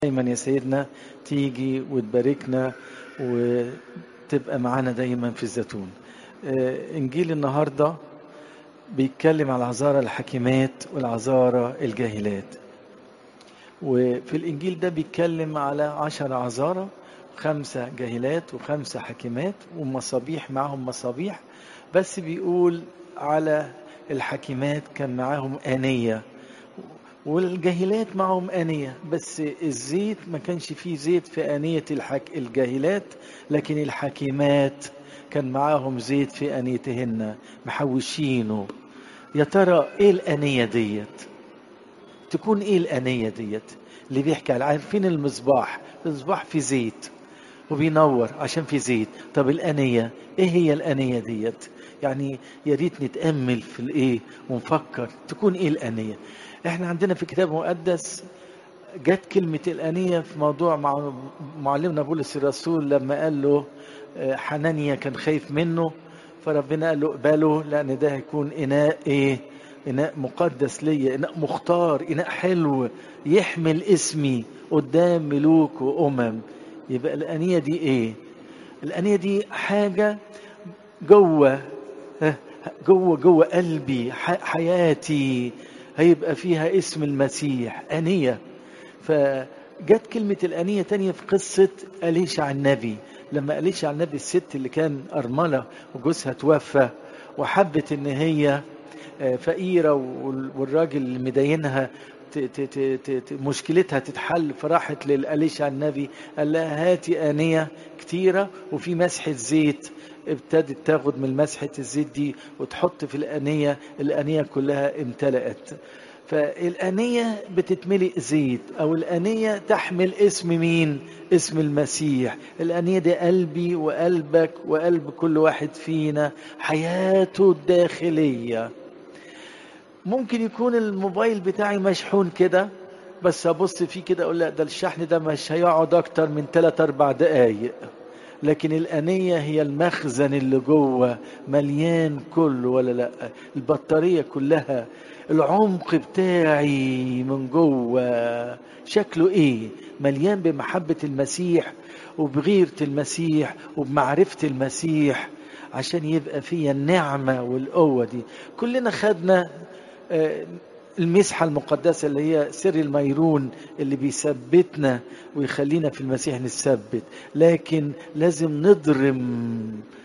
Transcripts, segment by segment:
دايما يا سيدنا تيجي وتباركنا وتبقى معانا دايما في الزيتون آه، انجيل النهارده بيتكلم على العذارى الحكيمات والعذارى الجاهلات وفي الانجيل ده بيتكلم على عشر عذارى خمسة جاهلات وخمسة حكيمات ومصابيح معهم مصابيح بس بيقول على الحكيمات كان معاهم آنية والجاهلات معهم آنية بس الزيت ما كانش فيه زيت في آنية الحك... الجاهلات لكن الحكيمات كان معاهم زيت في آنيتهن محوشينه يا ترى ايه الآنية ديت تكون ايه الآنية ديت اللي بيحكي على عارفين المصباح المصباح في زيت وبينور عشان في زيت طب الآنية ايه هي الآنية ديت يعني يا ريت نتأمل في الايه ونفكر تكون ايه الآنية احنا عندنا في كتاب مقدس جت كلمة الآنية في موضوع مع معلمنا بولس الرسول لما قال له آه، حنانيا كان خايف منه فربنا قال له اقبله لأن ده هيكون إناء إيه؟ إناء مقدس ليا إناء مختار إناء حلو يحمل اسمي قدام ملوك وأمم يبقى الآنية دي إيه؟ الآنية دي حاجة جوه ها، جوه جوه قلبي ح- حياتي هيبقى فيها اسم المسيح أنية فجت كلمة الأنية تانية في قصة أليشع النبي لما أليشع النبي الست اللي كان أرملة وجوزها توفى وحبت إن هي آه، فقيرة وال- والراجل اللي مدينها ت- ت- ت- ت- ت- مشكلتها تتحل فراحت للأليشع النبي قال لها هاتي آنية كتيرة وفي مسحة زيت ابتدت تاخد من مسحة الزيت دي وتحط في الآنية الآنية كلها امتلأت فالآنية بتتملئ زيت أو الآنية تحمل اسم مين؟ اسم المسيح الآنية دي قلبي وقلبك وقلب كل واحد فينا حياته الداخلية ممكن يكون الموبايل بتاعي مشحون كده بس ابص فيه كده اقول لا ده الشحن ده مش هيقعد اكتر من 3 4 دقايق لكن الآنية هي المخزن اللي جوه مليان كله ولا لا البطارية كلها العمق بتاعي من جوه شكله ايه مليان بمحبة المسيح وبغيرة المسيح وبمعرفة المسيح عشان يبقى فيا النعمة والقوة دي كلنا خدنا آه، المسحة المقدسة اللي هي سر الميرون اللي بيثبتنا ويخلينا في المسيح نثبت لكن لازم نضرم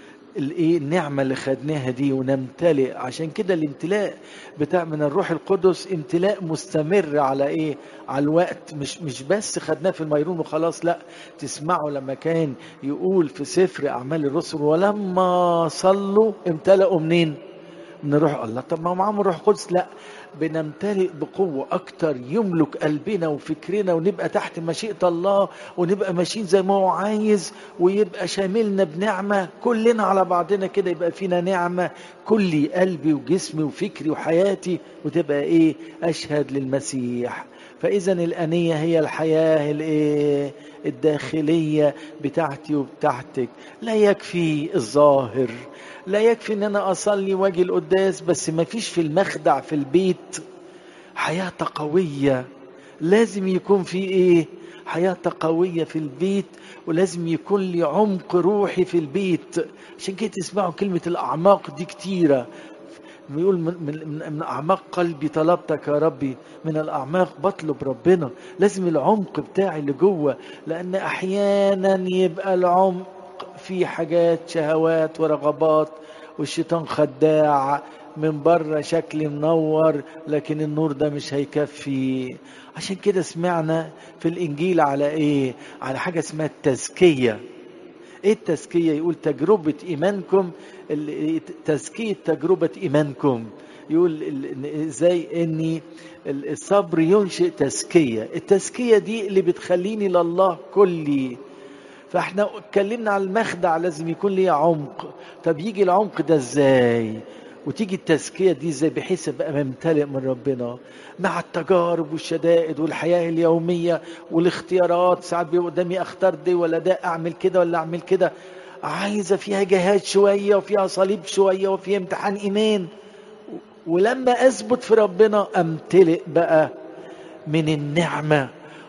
الايه النعمه اللي خدناها دي ونمتلئ عشان كده الامتلاء بتاع من الروح القدس امتلاء مستمر على ايه على الوقت مش مش بس خدناه في الميرون وخلاص لا تسمعوا لما كان يقول في سفر اعمال الرسل ولما صلوا امتلأوا منين من روح الله طب ما هو معاهم الروح القدس لا بنمتلئ بقوة أكتر يملك قلبنا وفكرنا ونبقى تحت مشيئة الله ونبقى ماشيين زي ما هو عايز ويبقى شاملنا بنعمة كلنا على بعضنا كده يبقى فينا نعمة كلي قلبي وجسمي وفكري وحياتي وتبقى إيه أشهد للمسيح فإذا الأنية هي الحياة الإيه الداخلية بتاعتي وبتاعتك لا يكفي الظاهر لا يكفي ان انا اصلي واجي القداس بس ما فيش في المخدع في البيت حياة قوية لازم يكون في ايه حياة قوية في البيت ولازم يكون لي عمق روحي في البيت عشان كده تسمعوا كلمة الأعماق دي كتيرة بيقول من, من, من, من أعماق قلبي طلبتك يا ربي من الأعماق بطلب ربنا لازم العمق بتاعي اللي جوه لأن أحيانا يبقى العمق في حاجات شهوات ورغبات والشيطان خداع من بره شكل منور لكن النور ده مش هيكفي عشان كده سمعنا في الإنجيل على إيه على حاجة اسمها التزكية ايه التزكيه يقول تجربه ايمانكم ال- تزكيه تجربه ايمانكم يقول ال- ازاي اني ال- الصبر ينشئ تزكيه التزكيه دي اللي بتخليني لله كلي فاحنا اتكلمنا على المخدع لازم يكون ليه عمق طب يجي العمق ده ازاي وتيجي التزكيه دي ازاي بحيث ابقى ممتلئ من ربنا مع التجارب والشدائد والحياه اليوميه والاختيارات ساعات بيبقى قدامي اختار دي ولا ده اعمل كده ولا اعمل كده عايزه فيها جهاد شويه وفيها صليب شويه وفيها امتحان ايمان ولما اثبت في ربنا امتلئ بقى من النعمه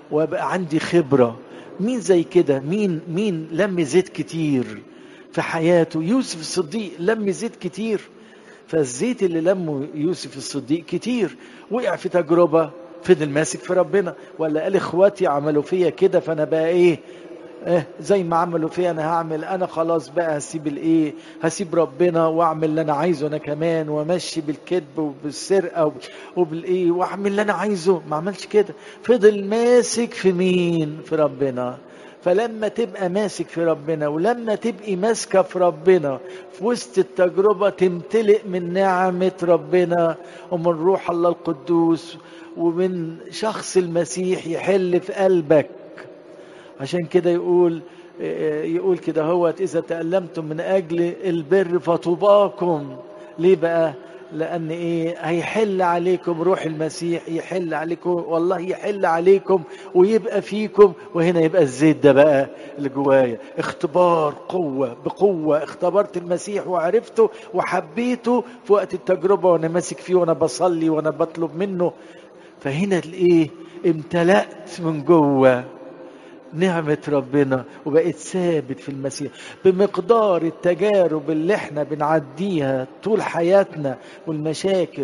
وابقى عندي خبرة مين زي كده مين مين لم زيت كتير في حياته يوسف الصديق لم زيت كتير فالزيت اللي لمه يوسف الصديق كتير وقع في تجربة فضل ماسك في ربنا ولا قال اخواتي عملوا فيا كده فانا بقى ايه إيه زي ما عملوا فيا انا هعمل انا خلاص بقى هسيب الايه هسيب ربنا واعمل اللي انا عايزه انا كمان وامشي بالكذب وبالسرقه وبالايه واعمل اللي انا عايزه ما عملش كده فضل ماسك في مين في ربنا فلما تبقى ماسك في ربنا ولما تبقي ماسكه في ربنا في وسط التجربه تمتلئ من نعمه ربنا ومن روح الله القدوس ومن شخص المسيح يحل في قلبك عشان كده يقول يقول كده هو إذا تألمتم من أجل البر فطوباكم ليه بقى لأن إيه هيحل عليكم روح المسيح يحل عليكم والله يحل عليكم ويبقى فيكم وهنا يبقى الزيت ده بقى اللي جوايا اختبار قوة بقوة اختبرت المسيح وعرفته وحبيته في وقت التجربة وأنا ماسك فيه وأنا بصلي وأنا بطلب منه فهنا الإيه امتلأت من جوه نعمة ربنا وبقيت ثابت في المسيح بمقدار التجارب اللي احنا بنعديها طول حياتنا والمشاكل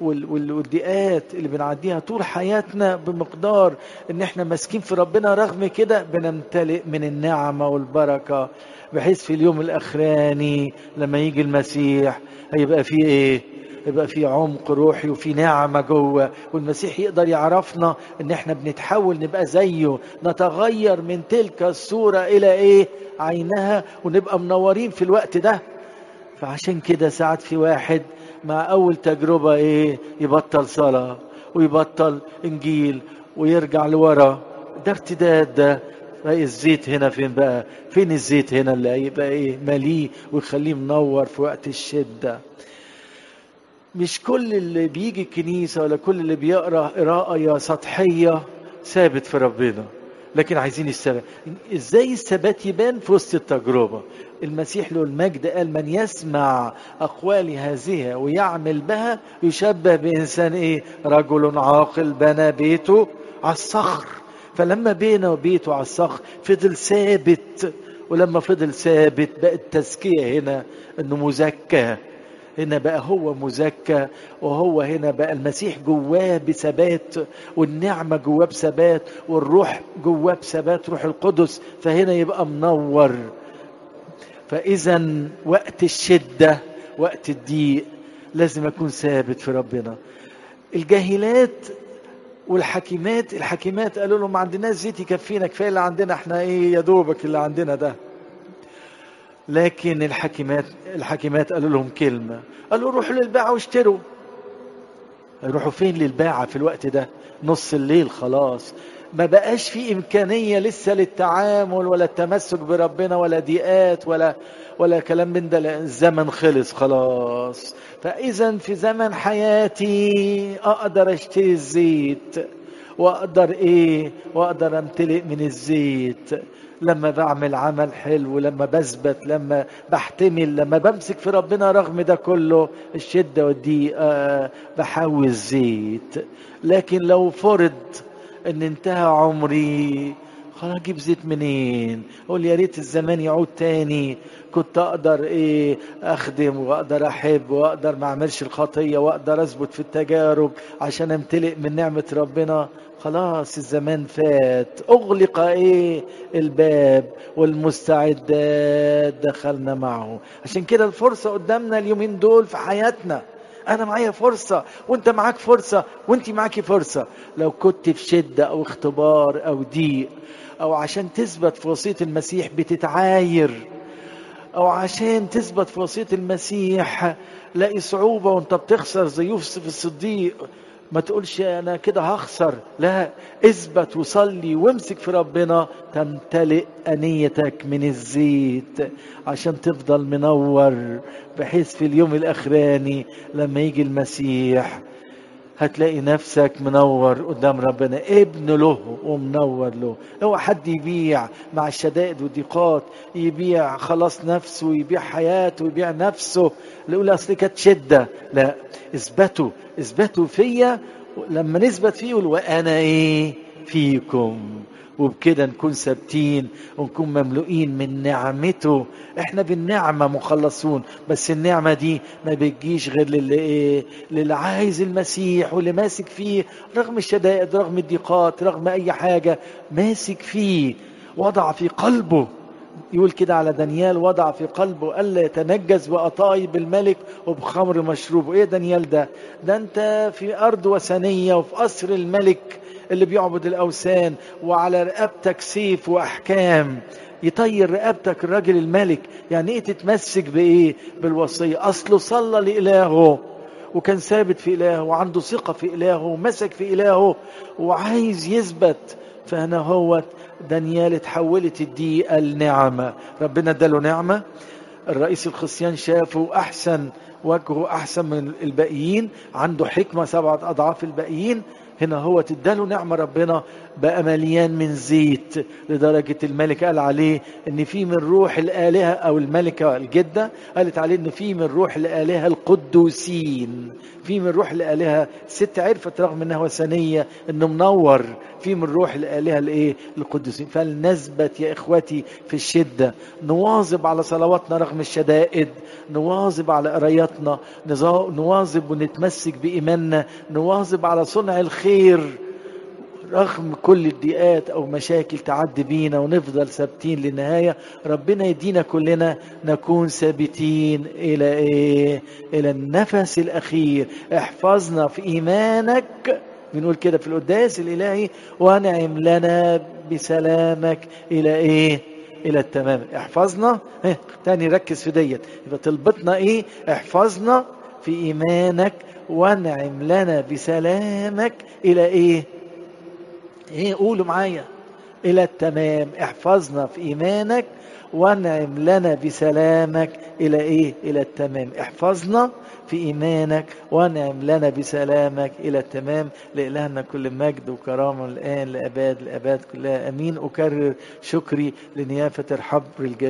والضيقات اللي بنعديها طول حياتنا بمقدار ان احنا ماسكين في ربنا رغم كده بنمتلئ من النعمة والبركة بحيث في اليوم الاخراني لما يجي المسيح هيبقى فيه ايه يبقى في عمق روحي وفي نعمة جوه والمسيح يقدر يعرفنا ان احنا بنتحول نبقى زيه نتغير من تلك الصورة الى ايه عينها ونبقى منورين في الوقت ده فعشان كده ساعات في واحد مع اول تجربة ايه يبطل صلاة ويبطل انجيل ويرجع لورا ده ارتداد ده الزيت هنا فين بقى فين الزيت هنا اللي هيبقى ايه مليه ويخليه منور في وقت الشده مش كل اللي بيجي الكنيسة ولا كل اللي بيقرأ قراءة سطحية ثابت في ربنا لكن عايزين الثبات ازاي الثبات يبان في وسط التجربة المسيح له المجد قال من يسمع أقوال هذه ويعمل بها يشبه بإنسان إيه رجل عاقل بنى بيته على الصخر فلما بينا وبيته على الصخر فضل ثابت ولما فضل ثابت بقى التزكية هنا انه مزكى هنا بقى هو مزكى وهو هنا بقى المسيح جواه بثبات والنعمة جواه بثبات والروح جواه بثبات روح القدس فهنا يبقى منور فإذا وقت الشدة وقت الضيق لازم أكون ثابت في ربنا الجاهلات والحكيمات الحكيمات قالوا له ما عندناش زيت يكفينا كفايه اللي عندنا احنا ايه يا دوبك اللي عندنا ده لكن الحكيمات الحكيمات قالوا لهم كلمة قالوا روحوا للباعة واشتروا يروحوا فين للباعة في الوقت ده نص الليل خلاص ما بقاش في إمكانية لسه للتعامل ولا التمسك بربنا ولا ضيقات ولا ولا كلام من ده الزمن خلص خلاص فإذا في زمن حياتي أقدر أشتري الزيت وأقدر إيه وأقدر أمتلئ من الزيت لما بعمل عمل حلو لما بثبت لما بحتمل لما بمسك في ربنا رغم ده كله الشدة والضيقة بحاول زيت لكن لو فرض ان انتهى عمري خلاص اجيب زيت منين اقول يا ريت الزمان يعود تاني كنت اقدر ايه اخدم واقدر احب واقدر ما اعملش الخطيه واقدر اثبت في التجارب عشان امتلئ من نعمه ربنا خلاص الزمان فات اغلق ايه الباب والمستعدات دخلنا معه عشان كده الفرصه قدامنا اليومين دول في حياتنا انا معايا فرصه وانت معاك فرصه وانت معاكي فرصه لو كنت في شده او اختبار او ضيق او عشان تثبت في وصيه المسيح بتتعاير او عشان تثبت في وصيه المسيح لاقي صعوبه وانت بتخسر زي يوسف الصديق ما تقولش انا كده هخسر لا اثبت وصلي وامسك في ربنا تمتلئ انيتك من الزيت عشان تفضل منور بحيث في اليوم الاخراني لما يجي المسيح هتلاقي نفسك منور قدام ربنا ابن له ومنور له هو حد يبيع مع الشدائد والضيقات يبيع خلاص نفسه ويبيع حياته ويبيع نفسه يقول اصل كانت شده لا اثبتوا اثبتوا فيا لما نثبت فيه يقول وانا ايه فيكم وبكده نكون ثابتين ونكون مملوئين من نعمته احنا بالنعمه مخلصون بس النعمه دي ما بتجيش غير للي ايه للي عايز المسيح واللي ماسك فيه رغم الشدائد رغم الضيقات رغم اي حاجه ماسك فيه وضع في قلبه يقول كده على دانيال وضع في قلبه الا يتنجس بقطايب الملك وبخمر مشروب ايه دانيال ده ده انت في ارض وثنيه وفي قصر الملك اللي بيعبد الاوثان وعلى رقبتك سيف واحكام يطير رقبتك الراجل الملك يعني ايه تتمسك بايه بالوصيه اصله صلى لالهه وكان ثابت في الهه وعنده ثقه في الهه ومسك في الهه وعايز يثبت فهنا هو دانيال اتحولت الدقيقه لنعمه ربنا اداله نعمه الرئيس الخصيان شافه احسن وجهه احسن من الباقيين عنده حكمه سبعه اضعاف الباقيين هنا هو تداله نعمة ربنا بقى مليان من زيت لدرجة الملك قال عليه ان في من روح الآلهة او الملكة الجدة قالت عليه ان في من روح الآلهة القدوسين في من روح الآلهة ست عرفت رغم انها وثنية انه منور في من روح الآلهة الايه القدوسين فلنثبت يا اخوتي في الشدة نواظب على صلواتنا رغم الشدائد نواظب على قراياتنا نواظب ونتمسك بإيماننا نواظب على صنع الخير رغم كل الضيقات او مشاكل تعدي بينا ونفضل ثابتين للنهايه ربنا يدينا كلنا نكون ثابتين الى ايه الى النفس الاخير احفظنا في ايمانك بنقول كده في القداس الالهي وانعم لنا بسلامك الى ايه الى التمام احفظنا اه تاني ركز في ديت يبقى طلبتنا ايه احفظنا في ايمانك وانعم لنا بسلامك الى ايه ايه قولوا معايا الى التمام احفظنا في ايمانك وانعم لنا بسلامك الى ايه الى التمام احفظنا في ايمانك وانعم لنا بسلامك الى التمام لالهنا كل مجد وكرامه الان لاباد الاباد كلها امين اكرر شكري لنيافه الحبر الجليل